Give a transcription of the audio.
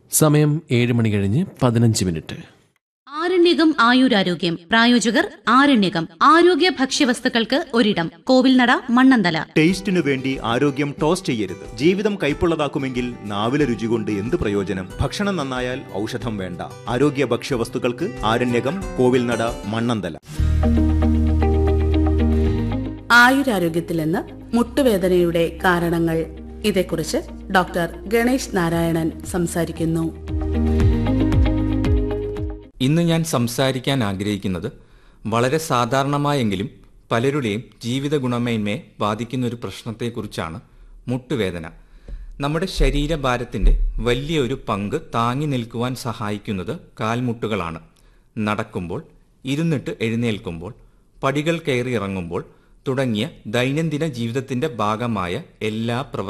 സമയം ഏഴ് മണി കഴിഞ്ഞ് പതിനഞ്ച് മിനിറ്റ് ആരണ്യകം ആയുരാരോഗ്യം പ്രായോജകർ ആരണ്യകം ആരോഗ്യ ഭക്ഷ്യവസ്തുക്കൾക്ക് ഒരിടം കോവിൽനട മണ്ണന്തല ടേസ്റ്റിനു വേണ്ടി ആരോഗ്യം ടോസ് ചെയ്യരുത് ജീവിതം കൈപ്പുള്ളതാക്കുമെങ്കിൽ നാവിലെ രുചി കൊണ്ട് എന്ത് പ്രയോജനം ഭക്ഷണം നന്നായാൽ ഔഷധം വേണ്ട ആരോഗ്യ ഭക്ഷ്യവസ്തുക്കൾക്ക് ആരണ്യകം കോവിൽനട മണ്ണന്തല ആയുരാരോഗ്യത്തിൽ നിന്ന് മുട്ടുവേദനയുടെ കാരണങ്ങൾ ഇതേക്കുറിച്ച് ഡോക്ടർ ഗണേഷ് നാരായണൻ സംസാരിക്കുന്നു ഇന്ന് ഞാൻ സംസാരിക്കാൻ ആഗ്രഹിക്കുന്നത് വളരെ സാധാരണമായെങ്കിലും പലരുടെയും ജീവിത ഗുണമേന്മയെ ബാധിക്കുന്ന ഒരു പ്രശ്നത്തെക്കുറിച്ചാണ് മുട്ടുവേദന നമ്മുടെ ശരീരഭാരത്തിൻ്റെ വലിയൊരു പങ്ക് താങ്ങി നിൽക്കുവാൻ സഹായിക്കുന്നത് കാൽമുട്ടുകളാണ് നടക്കുമ്പോൾ ഇരുന്നിട്ട് എഴുന്നേൽക്കുമ്പോൾ പടികൾ കയറി ഇറങ്ങുമ്പോൾ തുടങ്ങിയ ദൈനംദിന ജീവിതത്തിന്റെ ഭാഗമായ എല്ലാ പ്രവർത്തനങ്ങളും